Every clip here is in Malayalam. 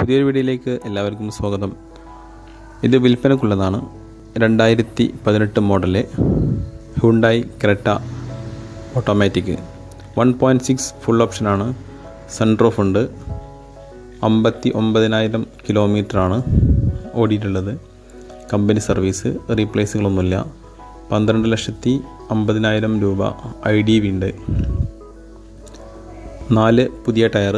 പുതിയൊരു വീഡിയോയിലേക്ക് എല്ലാവർക്കും സ്വാഗതം ഇത് വിൽപ്പനക്കുള്ളതാണ് രണ്ടായിരത്തി പതിനെട്ട് model Hyundai Creta automatic one point six full ഓപ്ഷനാണ് സൺറൂഫ് ഉണ്ട് അമ്പത്തി ഒമ്പതിനായിരം കിലോമീറ്ററാണ് ഓടിയിട്ടുള്ളത് കമ്പനി സർവീസ് റീപ്ലേസുകളൊന്നുമില്ല പന്ത്രണ്ട് ലക്ഷത്തി അമ്പതിനായിരം രൂപ ഐ ഡി വി ഉണ്ട് നാല് പുതിയ tyre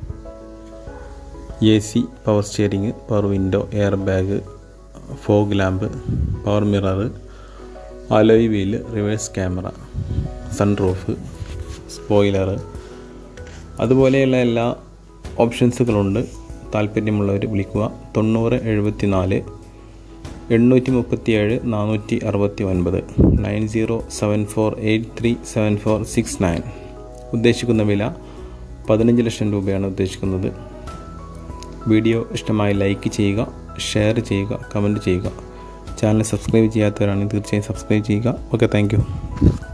A C power steering power window air bag fog lamp power mirror alloy wheel reverse camera sunroof spoiler അതുപോലെയുള്ള എല്ലാ ഓപ്ഷൻസുകളുണ്ട് താല്പര്യമുള്ളവർ വിളിക്കുക തൊണ്ണൂറ് എഴുപത്തി നാല് എണ്ണൂറ്റി മുപ്പത്തി ഏഴ് നാനൂറ്റി അറുപത്തി ഒൻപത് nine zero seven four eight three seven four six nine ഉദ്ദേശിക്കുന്ന വില പതിനഞ്ച് ലക്ഷം രൂപയാണ് ഉദ്ദേശിക്കുന്നത് വീഡിയോ ഇഷ്ടമായി ലൈക്ക് ചെയ്യുക ഷെയർ ചെയ്യുക കമൻറ്റ് ചെയ്യുക ചാനൽ സബ്സ്ക്രൈബ് ചെയ്യാത്തവരാണെങ്കിൽ തീർച്ചയായും സബ്സ്ക്രൈബ് ചെയ്യുക ഓക്കെ താങ്ക്